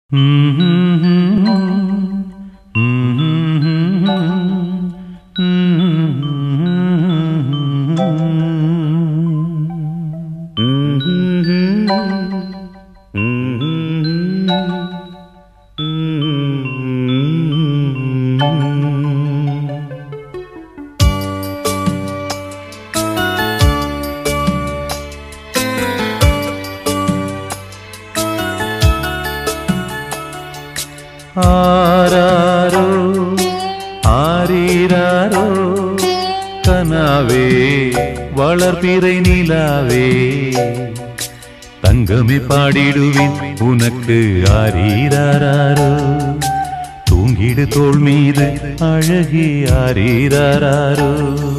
ஆராரோ ஆரீராரோ கனாவே வளர்பிறை நிலாவே தங்கமே பாடிடுவேன் உனக்கு ஆரீராரோ தூங்கிடு தோள் மீது அழகி ஆரீராரோ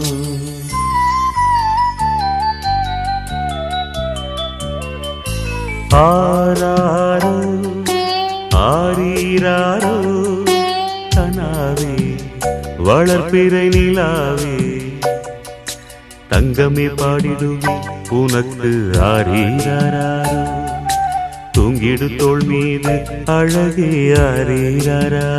ஆராரோ ஆரீராரோ கனாவே வளர்ப்பிறை நிலாவே தங்கமே பாடிடுவே உனக்கு ஆரீராரோ தூங்கிடு தோள் மீது அழகே ஆரீராரோ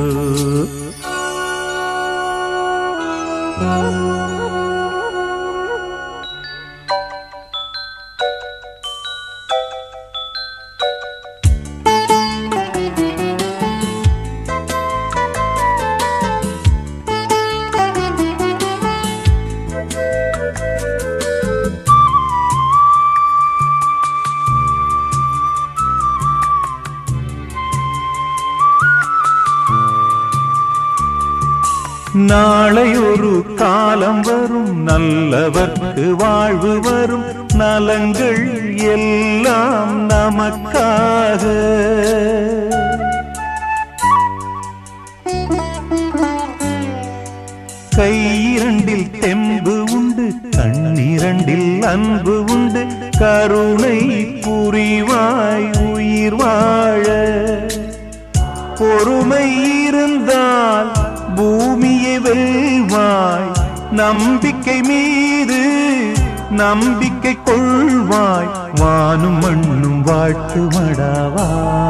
நாளை ஒரு காலம் வரும் நல்லவர்க்கு வாழ்வு வரும் நலங்கள் எல்லாம் நமக்காக கையிரண்டில் தெம்பு உண்டு கண்ணிரண்டில் அன்பு உண்டு கருணை புரிவாய் உயிர் வாழ பொறுமை இருந்தால் பூமியை வெல்வாய் நம்பிக்கை மீது நம்பிக்கை கொள்வாய் வானும் மண்ணும் வாழ்த்து மடாவா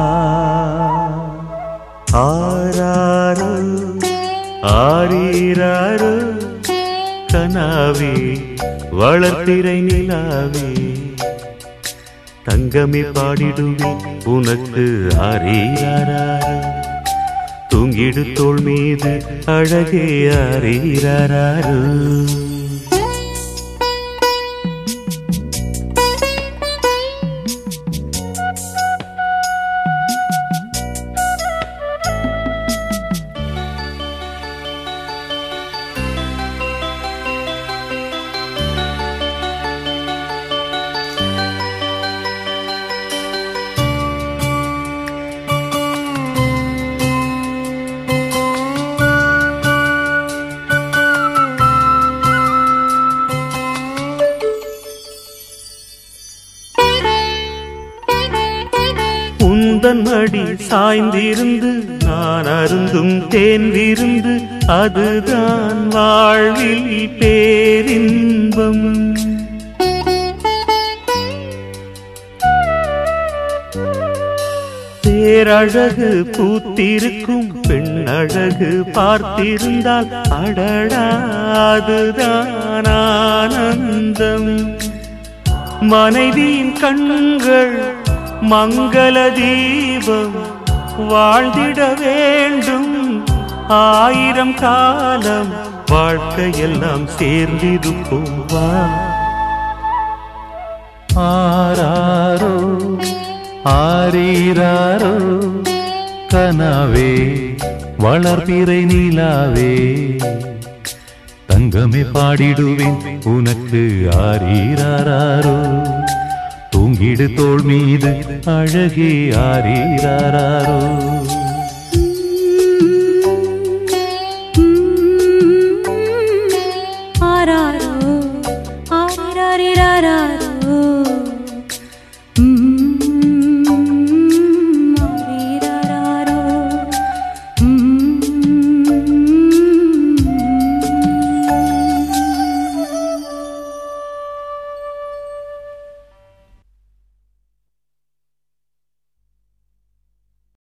ஆராரோ ஆரீராரோ கனாவே வளர்த்திரை நிலாவே தங்கமே பாடிடுவேன் உனக்கு ஆரீராரோ தூங்கிடு தோள் மீது அழகே ஆரீராரோ உந்தன் அடி சாய்ந்திருந்து நான் அருந்தும் தேன் விருந்து அதுதான் வாழ்வில் பேரின்பம் பேரழகு பூத்திருக்கும் பெண் அழகு பார்த்திருந்தால் அடடா அதுதான் ஆனந்தம் மனைவியின் கண்கள் மங்கள தீபம் வாழ்ந்திட வேண்டும் ஆயிரம் காலம் வாழ்க்கையெல்லாம் சேர்ந்திருப்போம் வா ஆராரோ ஆரீராரோ கனாவே வளர்பிறை நிலாவே தங்கமே பாடிடுவேன் உனக்கு ஆரீராரோ தூங்கிடு தோள் மீது அழகே ஆரீராரோ